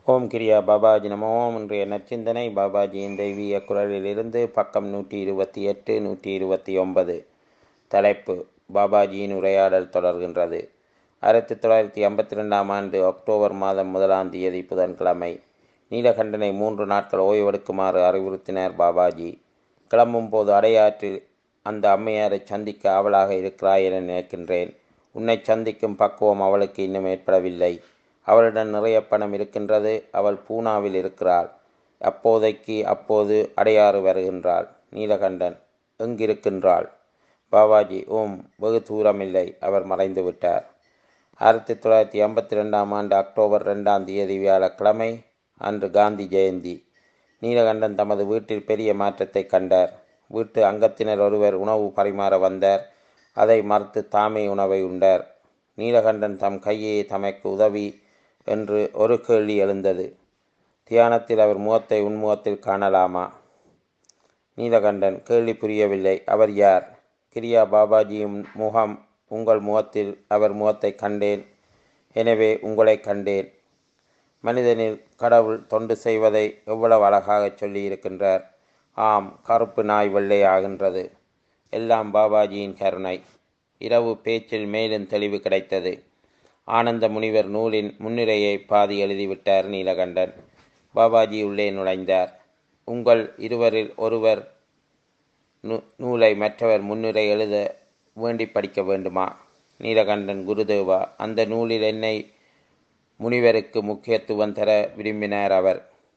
ஓம் கிரியா பாபாஜி நமோ இன்றைய நற்சிந்தனை பாபாஜியின் தெய்வீக குரலிலிருந்து பக்கம் நூற்றி இருபத்தி எட்டு நூற்றி இருபத்தி ஒன்பது தலைப்பு பாபாஜியின் உரையாடல் தொடர்கின்றது ஆயிரத்தி தொள்ளாயிரத்தி ஐம்பத்தி ரெண்டாம் ஆண்டு அக்டோபர் மாதம் முதலாம் தேதி புதன்கிழமை நீலகண்டனை மூன்று நாட்கள் ஓய்வெடுக்குமாறு அறிவுறுத்தினார் பாபாஜி கிளம்பும் போது அடையாற்றில் அந்த அம்மையாரை சந்திக்க அவளாக இருக்கிறாய் என நினைக்கின்றேன் உன்னை சந்திக்கும் பக்குவம் அவளுக்கு இன்னும் ஏற்படவில்லை அவளிடம் நிறைய பணம் இருக்கின்றது அவள் பூனாவில் இருக்கிறாள் அப்போதைக்கு அப்போது அடையாறு வருகின்றாள் நீலகண்டன் எங்கிருக்கின்றாள் பாபாஜி ஓம் வெகு தூரமில்லை அவர் மறைந்து விட்டார் ஆயிரத்தி தொள்ளாயிரத்தி ஐம்பத்தி ரெண்டாம் ஆண்டு அக்டோபர் ரெண்டாம் தேதி வியாழக்கிழமை அன்று காந்தி ஜெயந்தி நீலகண்டன் தமது வீட்டில் பெரிய மாற்றத்தை கண்டார் வீட்டு அங்கத்தினர் ஒருவர் உணவு பரிமாற வந்தார் அதை மறுத்து தாமே உணவை உண்டார் நீலகண்டன் தம் கையே தமக்கு உதவி என்று ஒரு கேள்வி எழுந்தது தியானத்தில் அவர் முகத்தை உன்முகத்தில் காணலாமா நீலகண்டன் கேள்வி புரியவில்லை அவர் யார் கிரியா பாபாஜியின் முகம் உங்கள் முகத்தில் அவர் முகத்தை கண்டேன் எனவே உங்களை கண்டேன் மனிதனில் கடவுள் தொண்டு செய்வதை எவ்வளவு அழகாக சொல்லியிருக்கின்றார் ஆம் கருப்பு நாய் வெள்ளையாகின்றது எல்லாம் பாபாஜியின் கருணை இரவு பேச்சில் மேலும் தெளிவு கிடைத்தது ஆனந்த முனிவர் நூலின் முன்னுரையை பாதி எழுதிவிட்டார் நீலகண்டன் பாபாஜி உள்ளே நுழைந்தார் உங்கள் இருவரில் ஒருவர் நூ நூலை மற்றவர் முன்னுரை எழுத வேண்டி படிக்க வேண்டுமா நீலகண்டன் குருதேவா அந்த நூலில் என்னை முனிவருக்கு முக்கியத்துவம் தர விரும்பினார் அவர்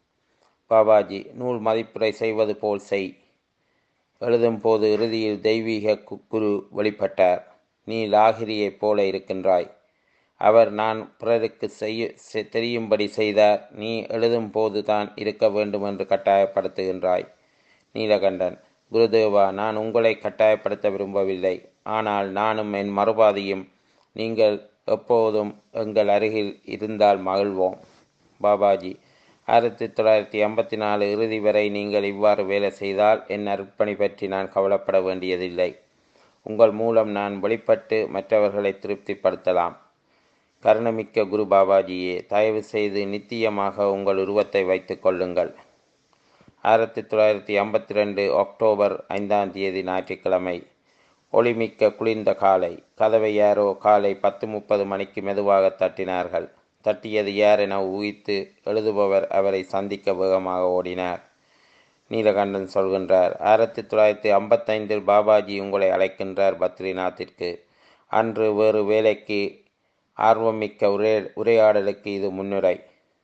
பாபாஜி நூல் மதிப்புரை செய்வது போல் செய் எழுதும் போது இறுதியில் தெய்வீக குரு வெளிப்பட்டார் நீ லாகிரியைப் போல இருக்கின்றாய் அவர் நான் பிறருக்கு செய்ய தெரியும்படி செய்தார் நீ எழுதும் போது தான் இருக்க வேண்டும் என்று கட்டாயப்படுத்துகின்றாய் நீலகண்டன் குருதேவா நான் உங்களை கட்டாயப்படுத்த விரும்பவில்லை ஆனால் நானும் என் மறுபாதியும் நீங்கள் எப்போதும் எங்கள் அருகில் இருந்தால் மகிழ்வோம் பாபாஜி ஆயிரத்தி தொள்ளாயிரத்தி ஐம்பத்தி நாலு இறுதி வரை நீங்கள் இவ்வாறு வேலை செய்தால் என் அர்ப்பணி பற்றி நான் கவலைப்பட வேண்டியதில்லை உங்கள் மூலம் நான் வெளிப்பட்டு மற்றவர்களை திருப்திப்படுத்தலாம் கருணமிக்க குரு பாபாஜியே தயவு செய்து நித்தியமாக உங்கள் உருவத்தை வைத்து கொள்ளுங்கள் ஆயிரத்தி தொள்ளாயிரத்தி ஐம்பத்தி ரெண்டு அக்டோபர் ஐந்தாம் தேதி ஞாயிற்றுக்கிழமை ஒளிமிக்க குளிர்ந்த காலை கதவை யாரோ காலை பத்து முப்பது மணிக்கு மெதுவாக தட்டினார்கள் தட்டியது யார் என ஊகித்து எழுதுபவர் அவரை சந்திக்க வேகமாக ஓடினார் நீலகண்டன் சொல்கின்றார் ஆயிரத்தி தொள்ளாயிரத்தி ஐம்பத்தைந்தில் பாபாஜி உங்களை அழைக்கின்றார் பத்ரிநாத்திற்கு அன்று வேறு வேலைக்கு ஆர்வமிக்க உரே உரையாடலுக்கு இது முன்னுரை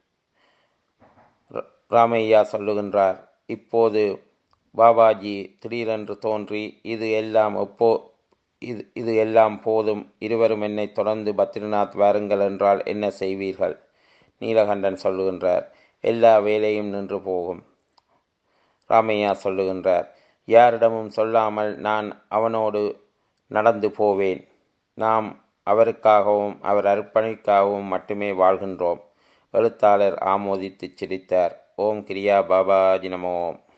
ராமையா சொல்லுகின்றார் இப்போது பாபாஜி திடீரென்று தோன்றி இது எல்லாம் எப்போ இது இது எல்லாம் போதும் இருவரும் என்னை தொடர்ந்து பத்ரிநாத் வாருங்கள் என்றால் என்ன செய்வீர்கள் நீலகண்டன் சொல்லுகின்றார் எல்லா வேலையும் நின்று போகும் ராமையா சொல்லுகின்றார் யாரிடமும் சொல்லாமல் நான் அவனோடு நடந்து போவேன் நாம் அவருக்காகவும் அவர் அர்ப்பணிக்காகவும் மட்டுமே வாழ்கின்றோம் எழுத்தாளர் ஆமோதித்து சிரித்தார் ஓம் கிரியா பாபாஜி நமோம்